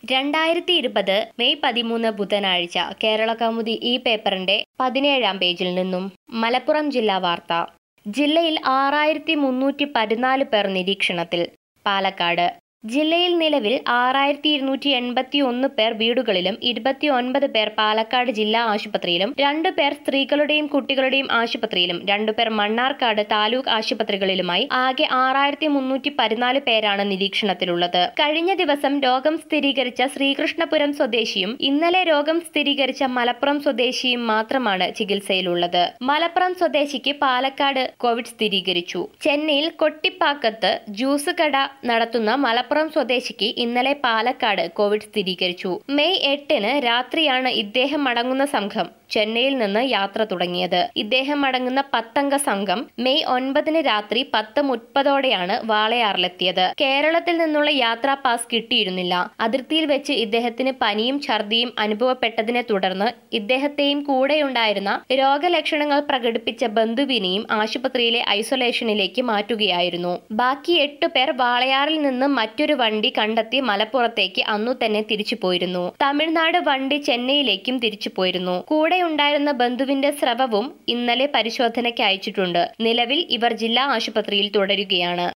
രണ്ടായിരത്തി ഇരുപത് മെയ് പതിമൂന്ന് ബുധനാഴ്ച കേരള കൗമുദി ഈ പേപ്പറിന്റെ പതിനേഴാം പേജിൽ നിന്നും മലപ്പുറം ജില്ലാ വാർത്ത ജില്ലയിൽ ആറായിരത്തി മുന്നൂറ്റി പതിനാല് പേർ നിരീക്ഷണത്തിൽ പാലക്കാട് ജില്ലയിൽ നിലവിൽ ആറായിരത്തി ഇരുന്നൂറ്റി എൺപത്തി ഒന്ന് പേർ വീടുകളിലും ഇരുപത്തി ഒൻപത് പേർ പാലക്കാട് ജില്ലാ ആശുപത്രിയിലും രണ്ടു പേർ സ്ത്രീകളുടെയും കുട്ടികളുടെയും ആശുപത്രിയിലും രണ്ടുപേർ മണ്ണാർക്കാട് താലൂക്ക് ആശുപത്രികളിലുമായി ആകെ ആറായിരത്തി മുന്നൂറ്റി പതിനാല് പേരാണ് നിരീക്ഷണത്തിലുള്ളത് കഴിഞ്ഞ ദിവസം രോഗം സ്ഥിരീകരിച്ച ശ്രീകൃഷ്ണപുരം സ്വദേശിയും ഇന്നലെ രോഗം സ്ഥിരീകരിച്ച മലപ്പുറം സ്വദേശിയും മാത്രമാണ് ചികിത്സയിലുള്ളത് മലപ്പുറം സ്വദേശിക്ക് പാലക്കാട് കോവിഡ് സ്ഥിരീകരിച്ചു ചെന്നൈയിൽ കൊട്ടിപ്പാക്കത്ത് ജ്യൂസ് കട നടത്തുന്ന മലപ്പുറം സ്വദേശിക്ക് ഇന്നലെ പാലക്കാട് കോവിഡ് സ്ഥിരീകരിച്ചു മെയ് എട്ടിന് രാത്രിയാണ് ഇദ്ദേഹം അടങ്ങുന്ന സംഘം ചെന്നൈയിൽ നിന്ന് യാത്ര തുടങ്ങിയത് ഇദ്ദേഹം അടങ്ങുന്ന പത്തംഗ സംഘം മെയ് ഒൻപതിന് രാത്രി പത്ത് മുപ്പതോടെയാണ് വാളയാറിലെത്തിയത് കേരളത്തിൽ നിന്നുള്ള യാത്രാ പാസ് കിട്ടിയിരുന്നില്ല അതിർത്തിയിൽ വെച്ച് ഇദ്ദേഹത്തിന് പനിയും ഛർദിയും അനുഭവപ്പെട്ടതിനെ തുടർന്ന് ഇദ്ദേഹത്തെയും കൂടെയുണ്ടായിരുന്ന രോഗലക്ഷണങ്ങൾ പ്രകടിപ്പിച്ച ബന്ധുവിനെയും ആശുപത്രിയിലെ ഐസൊലേഷനിലേക്ക് മാറ്റുകയായിരുന്നു ബാക്കി എട്ട് പേർ വാളയാറിൽ നിന്ന് മറ്റൊരു വണ്ടി കണ്ടെത്തി മലപ്പുറത്തേക്ക് അന്നു തന്നെ തിരിച്ചു പോയിരുന്നു തമിഴ്നാട് വണ്ടി ചെന്നൈയിലേക്കും തിരിച്ചു പോയിരുന്നു കൂടെ ഉണ്ടായിരുന്ന ബന്ധുവിന്റെ സ്രവവും ഇന്നലെ പരിശോധനയ്ക്ക് അയച്ചിട്ടുണ്ട് നിലവിൽ ഇവർ ജില്ലാ ആശുപത്രിയിൽ തുടരുകയാണ്